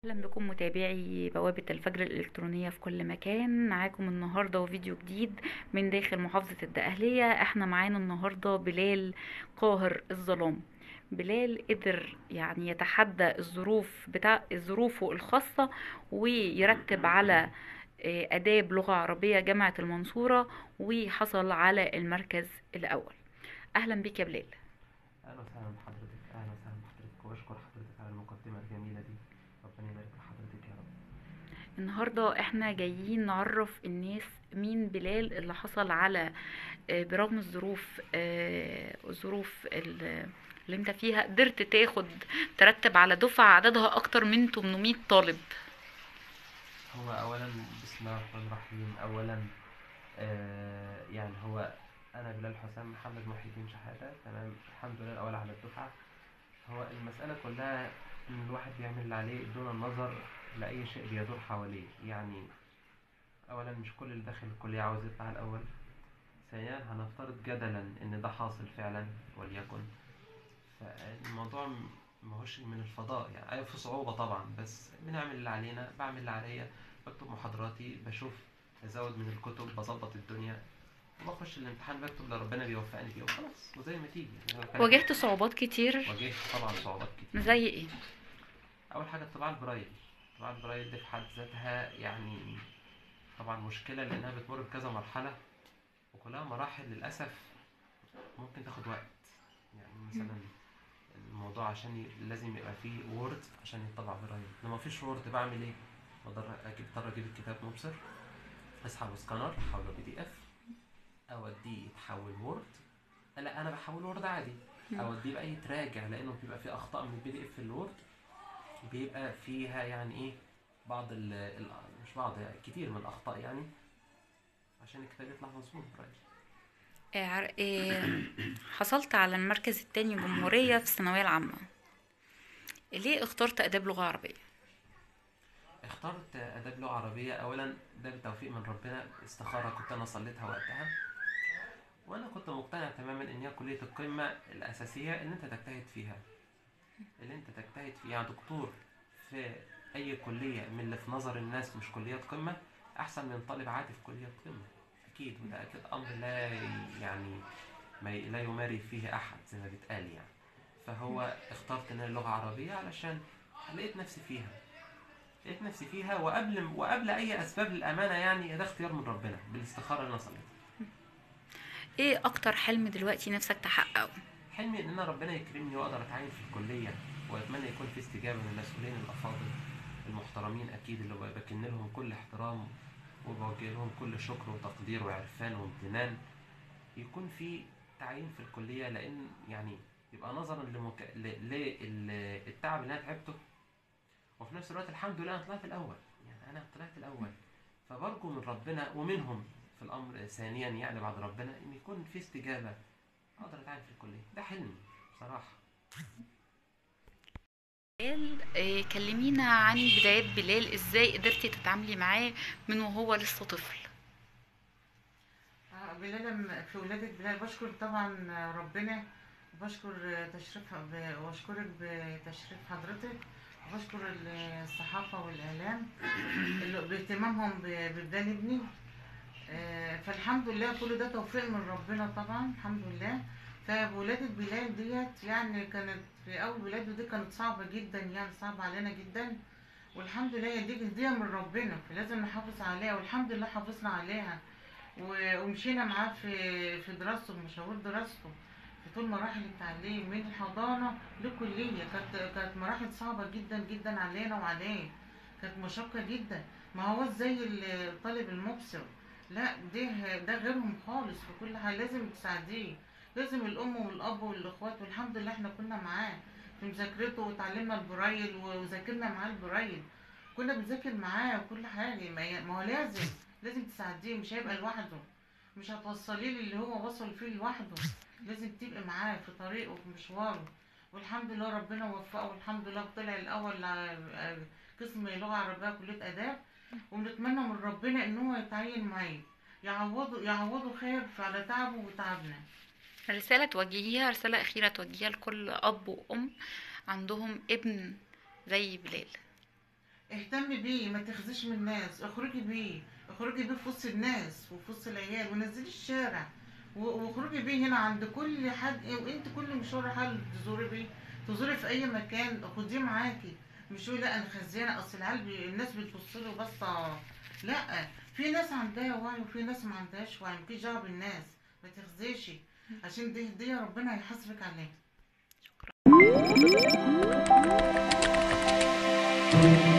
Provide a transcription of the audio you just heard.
اهلا بكم متابعي بوابة الفجر الالكترونية في كل مكان معاكم النهاردة وفيديو جديد من داخل محافظة الدقهلية احنا معانا النهاردة بلال قاهر الظلام بلال قدر يعني يتحدى الظروف بتاع ظروفه الخاصة ويرتب على آه، آداب لغة عربية جامعة المنصورة وحصل على المركز الأول أهلا بك يا بلال اهلا وسهلا بحضرتك اهلا وسهلا بحضرتك واشكر حضرتك على المقدمه الجميله دي ربنا يبارك لحضرتك يا رب النهاردة احنا جايين نعرف الناس مين بلال اللي حصل على آه، برغم الظروف آه، الظروف ال- اللي انت فيها قدرت تاخد ترتب على دفعة عددها اكتر من 800 طالب هو اولا بسم الله الرحمن الرحيم اولا آه يعني هو انا بلال حسام محمد محي الدين شحاته تمام الحمد لله الاول على الدفعه هو المساله كلها ان الواحد بيعمل اللي عليه دون النظر لاي شيء بيدور حواليه يعني اولا مش كل اللي داخل الكليه عاوز يطلع الاول ثانيا هنفترض جدلا ان ده حاصل فعلا وليكن فالموضوع م- ماهوش من الفضاء يعني ايوه في صعوبة طبعا بس بنعمل اللي علينا بعمل اللي عليا بكتب محاضراتي بشوف ازود من الكتب بظبط الدنيا وبخش الامتحان بكتب اللي ربنا بيوفقني فيه وخلاص وزي ما تيجي يعني أنا واجهت صعوبات كتير واجهت طبعا صعوبات كتير زي ايه اول حاجه الطباعه البرايل الطباعه البرايل دي في حد ذاتها يعني طبعا مشكله لانها بتمر بكذا مرحله وكلها مراحل للاسف ممكن تاخد وقت يعني مثلا الموضوع عشان ي... لازم يبقى فيه وورد عشان يطبع برايل لما مفيش وورد بعمل ايه بضطر اجيب اضطر اجيب الكتاب مبصر اسحب سكانر احوله بي دي اف اوديه يتحول وورد لا انا بحول وورد عادي اوديه بقى يتراجع لانه بيبقى فيه اخطاء من البي دي اف في الوورد بيبقى فيها يعني ايه بعض ال ال- مش بعض يعني كتير من الاخطاء يعني عشان الكتاب يطلع مظبوط برايل آه، عر- آه، حصلت على المركز التاني جمهورية في الثانوية العامة ليه اخترت آداب لغة عربية اخترت اداب لغه عربيه اولا ده بتوفيق من ربنا استخاره كنت انا صليتها وقتها وانا كنت مقتنع تماما ان هي كليه القمه الاساسيه اللي انت تجتهد فيها اللي انت تجتهد فيها يعني دكتور في اي كليه من اللي في نظر الناس مش كليات قمه احسن من طالب عادي في كليه قمه اكيد وده اكيد امر لا ي- يعني ما ي- لا يماري فيه احد زي ما بيتقال يعني فهو اخترت ان أنا اللغه عربيه علشان لقيت نفسي فيها لقيت نفسي فيها وقبل وقبل اي اسباب للامانه يعني ده اختيار من ربنا بالاستخاره اللي انا صليتها ايه اكتر حلم دلوقتي نفسك تحققه حلمي ان انا ربنا يكرمني واقدر اتعين في الكليه واتمنى يكون في استجابه من المسؤولين الافاضل المحترمين اكيد اللي بكن لهم كل احترام وبوجه لهم كل شكر وتقدير وعرفان وامتنان يكون في تعيين في الكليه لان يعني يبقى نظرا لمك... ل... للتعب اللي انا تعبته وفي نفس الوقت الحمد لله انا طلعت الاول يعني انا طلعت الاول فبرجو من ربنا ومنهم في الامر ثانيا يعني بعد ربنا ان يكون في استجابه اقدر اتعين في الكليه ده حلمي بصراحه بلال آه، كلمينا عن بدايات بلال ازاي قدرتي تتعاملي معاه من وهو لسه طفل آه، بلال لما- في ولادة بلال بشكر طبعا ربنا وبشكر تشريف واشكرك بتشريف حضرتك وبشكر الصحافة والإعلام اللي باهتمامهم ب- ببلال ابني آه، فالحمد لله كل ده توفيق من ربنا طبعا الحمد لله فولادة بلال ديت يعني كانت في أول ولادته دي كانت صعبة جدا يعني صعبة علينا جدا والحمد لله هي دي هدية من ربنا فلازم نحافظ عليها والحمد لله حافظنا عليها و- ومشينا معاه في في دراسته في مشاوير دراسته في طول مراحل التعليم من الحضانة للكلية كانت كانت مراحل صعبة جدا جدا علينا وعليه كانت مشقة جدا ما هو زي الطالب المبصر لا ده ده غيرهم خالص في كل حاجة لازم تساعديه لازم الأم والأب والإخوات والحمد لله احنا كنا معاه في مذاكرته وتعلمنا البرايل وذاكرنا معاه البرايل كنا بنذاكر معاه وكل حاجة ما هي- ما هو لازم لازم تساعديه مش هيبقى لوحده مش هتوصليه للي هو وصل فيه لوحده لازم تبقى معاه في طريقه وفي مشواره والحمد لله ربنا وفقه والحمد لله طلع الاول ع- قسم لغه عربيه كليه اداب ونتمنى من ربنا ان هو يتعين معايا يعوضه يعوضه خير على تعبه وتعبنا رسالة توجهيها رسالة أخيرة توجهيها لكل أب وأم عندهم ابن زي بلال اهتمي بيه ما تخزيش من الناس اخرجي بيه اخرجي بيه في وسط الناس وفي وسط العيال ونزلي الشارع و- واخرجي بيه هنا عند كل حد وانت كل مشوار حال تزوري بيه تزوري في اي مكان خديه معاكي مش يقولي لا انا خزيانه اصل العيال بي- الناس بتبص له بصه لا في ناس عندها وعي وفي ناس ما عندهاش وعي مفيش دعوه بالناس ما تخزيش عشان دي هديه ربنا هيحاسبك عليها شكرا